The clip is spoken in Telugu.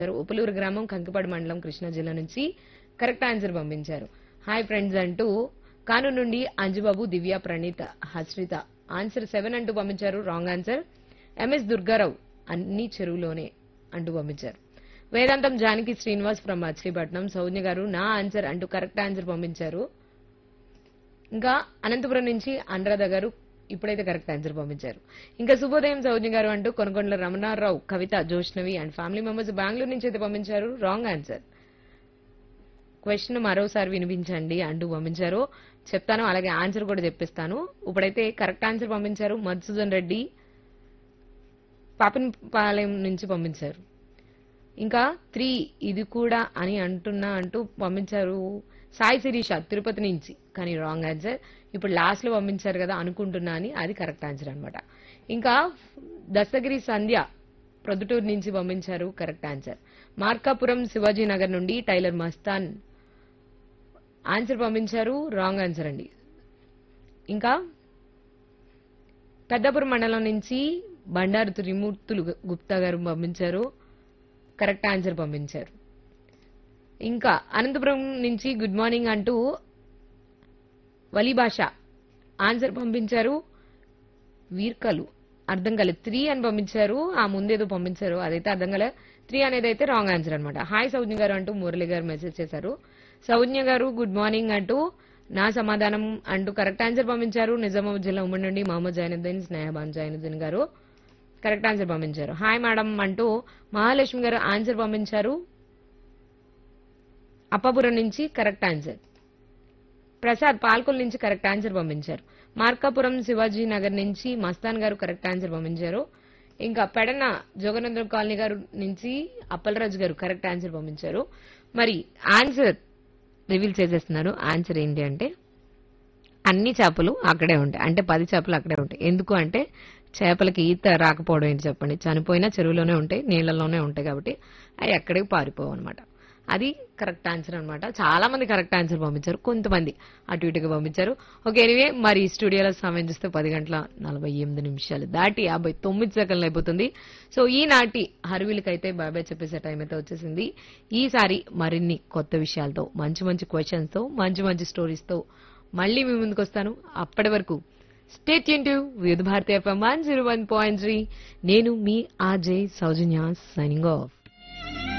ఉపలూరు గ్రామం కంకిపాడు మండలం కృష్ణా జిల్లా నుంచి కరెక్ట్ ఆన్సర్ పంపించారు హాయ్ ఫ్రెండ్స్ అంటూ కాను నుండి అంజుబాబు దివ్య ప్రణీత హస్రిత ఆన్సర్ సెవెన్ అంటూ పంపించారు రాంగ్ ఆన్సర్ ఎంఎస్ దుర్గారావు అన్ని చెరువులోనే అంటూ పంపించారు వేదాంతం జానకి శ్రీనివాస్ ఫ్రమ్ మచిలీపట్నం సౌజ్ఞ గారు నా ఆన్సర్ అంటూ కరెక్ట్ ఆన్సర్ పంపించారు ఇంకా అనంతపురం నుంచి అనురాధ గారు ఇప్పుడైతే కరెక్ట్ ఆన్సర్ పంపించారు ఇంకా శుభోదయం సౌజ్ఞ గారు అంటూ Konakondala Ramanarao Kavitha Joshnavi and family members Bengaluru నుంచి అయితే పంపించారు రాంగ్ ఆన్సర్ క్వశ్చన్ మరోసారి వినిపించండి అంటూ పంపించారు చెప్తాను అలాగే ఆన్సర్ కూడా చెప్పిస్తాను ఇప్పుడైతే కరెక్ట్ ఆన్సర్ పంపించారు మధుసూదన్ రెడ్డి పాపనపాలెం నుంచి పంపించారు ఇంకా త్రీ ఇది కూడా అని అంటున్నా అంటూ పంపించారు సాయి శిరీష తిరుపతి నుంచి కానీ రాంగ్ ఆన్సర్ ఇప్పుడు లాస్ట్ లో పంపించారు కదా అనుకుంటున్నా అని అది కరెక్ట్ ఆన్సర్ అన్నమాట ఇంకా దస్తగిరి సంధ్య ప్రొద్దుటూరు నుంచి పంపించారు కరెక్ట్ ఆన్సర్ మార్కాపురం శివాజీ నగర్ నుండి టైలర్ మస్తాన్ ఆన్సర్ పంపించారు రాంగ్ ఆన్సర్ అండి ఇంకా పెద్దపురం మండలం నుంచి బండారు త్రిమూర్తులు గుప్తా గారు పంపించారు కరెక్ట్ ఆన్సర్ పంపించారు ఇంకా అనంతపురం నుంచి గుడ్ మార్నింగ్ అంటూ వలి భాష ఆన్సర్ పంపించారు వీర్కలు అర్థం కాలేదు త్రీ అని పంపించారు ఆ ముందేదో పంపించారు అదైతే అర్థం కాలేదు త్రీ అనేది అయితే రాంగ్ ఆన్సర్ అనమాట హాయ్ సౌజ్ఞ గారు అంటూ మురళి గారు మెసేజ్ చేశారు సౌజ్ఞ గారు గుడ్ మార్నింగ్ అంటూ నా సమాధానం అంటూ కరెక్ట్ ఆన్సర్ పంపించారు నిజామాబాద్ జిల్లా ఉమ్మడి నుండి మహమ్మద్ జైనుద్దీన్ స్నేహబాన్ జైనుద్దీన్ గారు కరెక్ట్ ఆన్సర్ పంపించారు హాయ్ మేడం అంటూ మహాలక్ష్మి గారు ఆన్సర్ పంపించారు అప్పాపురం నుంచి కరెక్ట్ ఆన్సర్ ప్రసాద్ పాల్కొల్ నుంచి కరెక్ట్ ఆన్సర్ పంపించారు మార్కాపురం శివాజీ నగర్ నుంచి మస్తాన్ గారు కరెక్ట్ ఆన్సర్ పంపించారు ఇంకా పెడన జోగనందరం కాలనీ గారు నుంచి అప్పలరాజు గారు కరెక్ట్ ఆన్సర్ పంపించారు మరి ఆన్సర్ రివీల్ చేసేస్తున్నారు ఆన్సర్ ఏంటి అంటే అన్ని చేపలు అక్కడే ఉంటాయి అంటే పది చేపలు అక్కడే ఉంటాయి ఎందుకు అంటే చేపలకి ఈత రాకపోవడం ఏంటి చెప్పండి చనిపోయినా చెరువులోనే ఉంటాయి నీళ్ళలోనే ఉంటాయి కాబట్టి అవి ఎక్కడికి పారిపోవు అనమాట అది కరెక్ట్ ఆన్సర్ అన్నమాట చాలా మంది కరెక్ట్ ఆన్సర్ పంపించారు కొంతమంది అటు ఇటుగా పంపించారు ఓకే ఎనివే మరి స్టూడియోలో సమయం చూస్తే పది గంటల నలభై ఎనిమిది నిమిషాలు దాటి యాభై తొమ్మిది సెకండ్లు అయిపోతుంది సో ఈనాటి హర్వీలకైతే బాబాయ్ చెప్పేసే టైం అయితే వచ్చేసింది ఈసారి మరిన్ని కొత్త విషయాలతో మంచి మంచి క్వశ్చన్స్ తో మంచి మంచి స్టోరీస్ తో మళ్ళీ మీ ముందుకు వస్తాను అప్పటి వరకు state to Vividh Bharati FM one zero one point three నేను మీ ఆజయ్ సౌజన్య సైనింగ్ ఆఫ్